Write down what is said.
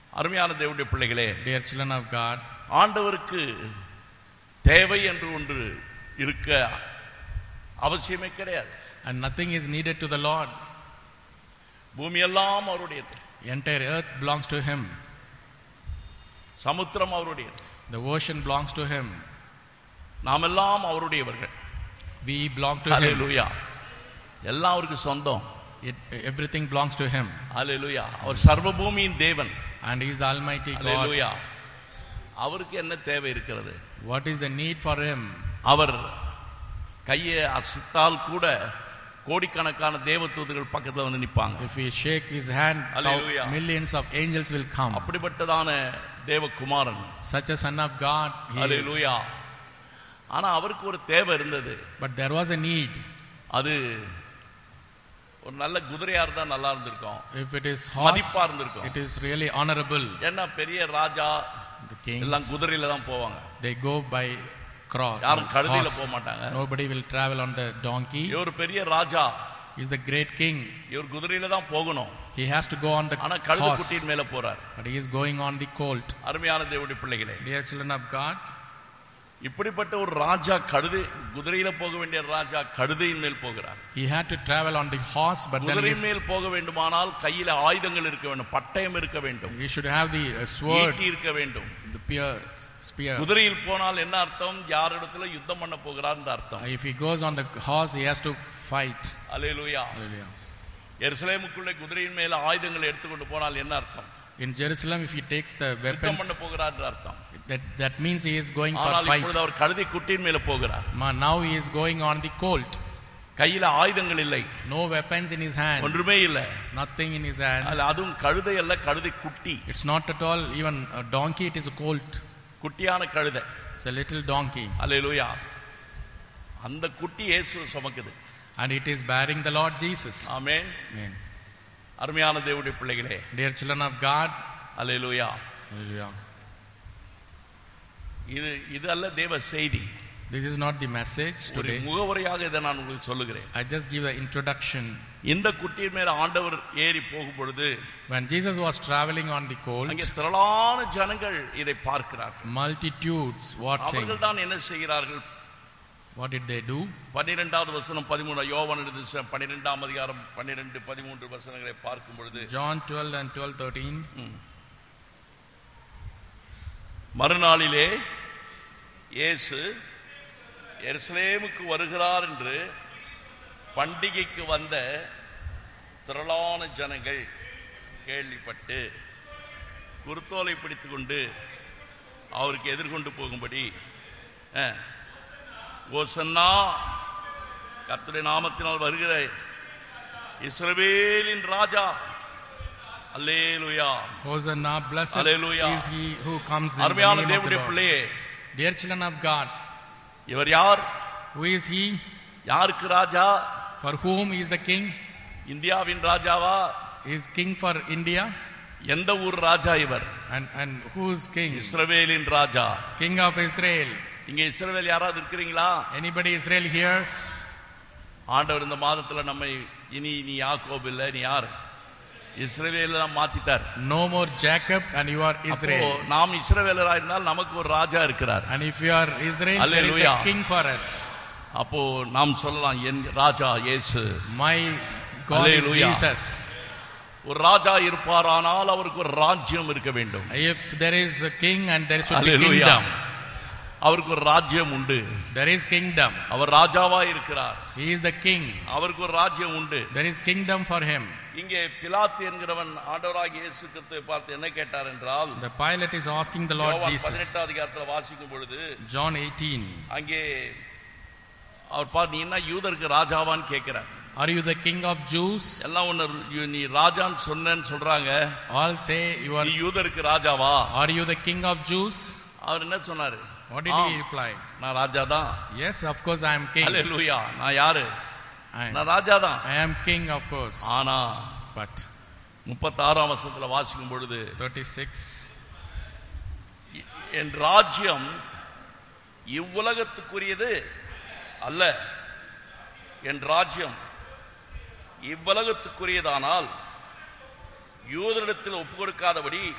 அருமையான தேவனுடைய பிள்ளைகளே Dear children of God, ஆண்டவருக்கு தேவை என்று ஒன்று இருக்க அவசியமே கிடையாது and nothing is needed to the Lord. பூமியெல்லாம் அவருடையது Entire earth belongs to Him. சமுத்திரம் அவருடையது The ocean belongs to Him. நாமெல்லாம் அவருடையவர்கள் We belong to Him. அல்லேலூயா எல்லாம் அவருக்கு சொந்தம் It, everything belongs to Him. அல்லேலூயா அவர் சர்வ பூமியின் தேவன் And He is the Almighty God. அல்லேலூயா அவருக்கு என்ன தேவை இருக்கிறது What is the need for Him? அவர் கையை அசைத்தால் கூட கோடிக்கணக்கான தேவதூதர்கள் பக்கத்துல வந்து நிப்பாங்க If we shake His hand, Hallelujah. thou- millions of angels will come. அப்படிப்பட்டதான தேவகுமாரன் Such a Son of God He is. அல்லேலூயா ஆனா அவருக்கு ஒரு தேவை இருந்தது But there was a need. அது ஒரு நல்ல குதிரையா இருந்தா நல்லா இருந்திருக்கும் If it is horse, மதிப்பா இருந்திருக்கும் it is really honorable. ஏன்னா பெரிய ராஜா The kings, எல்லாம் குதிரையில தான் போவாங்க they go by cross. யாரும் கழுதையில horse. போக மாட்டாங்க Nobody will travel on the donkey. இவர் பெரிய ராஜா He is the great king. இவர் குதிரையில தான் போகணும் He has to go on the ஆனா கழுதை horse. குட்டியின் மேல போறார் But he is going on the colt. அருமையான தேவனுடைய பிள்ளைகளே Dear children of God, இப்படிப்பட்ட ஒரு ராஜா கழுதை குதிரையில போக வேண்டிய ராஜா கழுதையின் மேல் போகிறார் he had to travel on the horse, but then குதிரை he, மேல் போக வேண்டுமானால் கையில ஆயுதங்கள் இருக்க வேண்டும் பட்டயம் இருக்க வேண்டும் he should have the uh, sword, ஈட்டி இருக்க வேண்டும் the spear. spear. குதிரையில் போனால் என்ன அர்த்தம் யாரிடத்துல யுத்தம் பண்ண போகிறார் அர்த்தம் Uh, If he goes on the horse, he has to fight. Hallelujah Hallelujah. எருசலேமுக்குள்ளே குதிரையின் மேல ஆயுதங்களை எடுத்துக்கொண்டு போனால் என்ன அர்த்தம் In Jerusalem, if he takes the யுத்தம் weapons, பண்ண போகிறார் என்று அர்த்தம் that, that means he is going for ஆனால் fight. இப்பொழுது அவர் கழுதை குட்டியின் மேல போகிறார் Ma- Now he is going on the colt. கையில ஆயுதங்கள் இல்லை No weapons in his hand. ஒன்றுமே இல்லை Nothing in his hand. அதுல அதுவும் கழுதை அல்ல கழுதை குட்டி It's not at all even a donkey, it is a colt. குட்டியான கழுதை It's a little donkey. அல்லேலூயா அந்த குட்டி இயேசு சுமக்குது And it is bearing the Lord Jesus. Amen Amen. அருமையான தேவனுடைய பிள்ளைகளே Dear children of God, hallelujah hallelujah. இது இது அல்ல தேவ செய்தி This is not the message ஒரு today. முகவுரையாக இதை நான் உங்களுக்கு சொல்லுகிறேன் I just give the introduction. இந்த குட்டியின் மேல ஆண்டவர் ஏறி போகும் பொழுது When Jesus was traveling on the colt, அங்கே திரளான ஜனங்கள் இதை பார்க்கிறார்கள் multitudes watching. அவர்கள் தான் என்ன செய்கிறார்கள் What did they do? பன்னிரெண்டாவது வசனம் பதிமூணு யோவான் எழுதின ச- பன்னிரெண்டாம் அதிகாரம் பன்னிரெண்டு பதிமூன்று வசனங்களை பார்க்கும் பொழுது John 12 and 12, 13. மறுநாளிலே இயேசு எருசலேமுக்கு வருகிறார் என்று பண்டிகைக்கு வந்த திரளான ஜனங்கள் கேள்விப்பட்டு குருத்தோலை பிடித்துக்கொண்டு அவருக்கு எதிர்கொண்டு போகும்படி அஹ், ஓசன்னா கர்த்தருடைய நாமத்தினால் வருகிற இஸ்ரவேலின் ராஜா அல்லேலுயா Hosanna, blessed Hallelujah. is he who comes in the அருமையான name of the தேவனுடைய Lord. பிள்ளையே Dear children of God, இவர் யார் who is he? யாருக்கு ராஜா For whom is the king? இந்தியாவின் ராஜாவா Is king for India? எந்த ஊர் ராஜா இவர் And, and who's king? இஸ்ரவேலின் ராஜா King of Israel. இங்க இஸ்ரவேல் யாராவது இருக்கிறீங்களா Anybody Israel here? ஆண்டவர் இந்த மாதத்துல நம்மை இனி நீ யாக்கோப் இல்ல நீ யார் இஸ்ரவேல தான் மாத்திட்டார் No more Jacob and you are அப்போ Israel. நாம் இஸ்ரவேலரா இருந்தால் நமக்கு ஒரு ராஜா இருக்கிறார் And if you are Israel, there is Hallelujah. the king for us. அப்போ நாம் சொல்லலாம் என் ராஜா இயேசு My God Hallelujah. is Jesus. ஒரு ராஜா இருப்பாரானால் அவருக்கு ஒரு ராஜ்யம் இருக்க வேண்டும் If there is a king and there should be Hallelujah. kingdom, அவருக்கு ஒரு ராஜ்யம் உண்டு there is kingdom. அவர் ராஜாவா இருக்கிறார் He is the king. அவருக்கு ஒரு ராஜ்யம் உண்டு There is kingdom for him. இங்கே பிலாத்து என்கிறவன் ஆண்டவராகிய இயேசு கிறிஸ்துவை பார்த்து என்ன கேட்டார் என்றால் The pilot is asking the Lord யோவான் Jesus. பதினெட்டாம் அதிகாரத்துல வாசிக்கும் பொழுது John 18. அங்கே அவர் பார் நீ என்ன யூதருக்கு ராஜாவான்னு கேட்கிறார் Are you the king of Jews? எல்லாம் ஒண்ணு யூ- நீ ராஜான்னு சொன்னேன்னு சொல்றாங்க All say you are. நீ யூதருக்கு ராஜாவா Are you the king of Jews? அவர் என்ன சொன்னாரு What did ஆம், he reply? நான் ராஜா தான் Yes, of course I am king. அல்லேலூயா நான் யாரு I, நான் ராஜா தான் I am king, of course. ஆனா But முப்பத்தாறாம் வருஷத்துல வாசிக்கும் பொழுது 36. என் ராஜ்யம் இவ்வுலகத்துக்குரியது அல்ல என் ராஜ்யம் இவ்வுலகத்துக்குரியதானால் யூதரிடத்தில் ஒப்பு கொடுக்காதபடி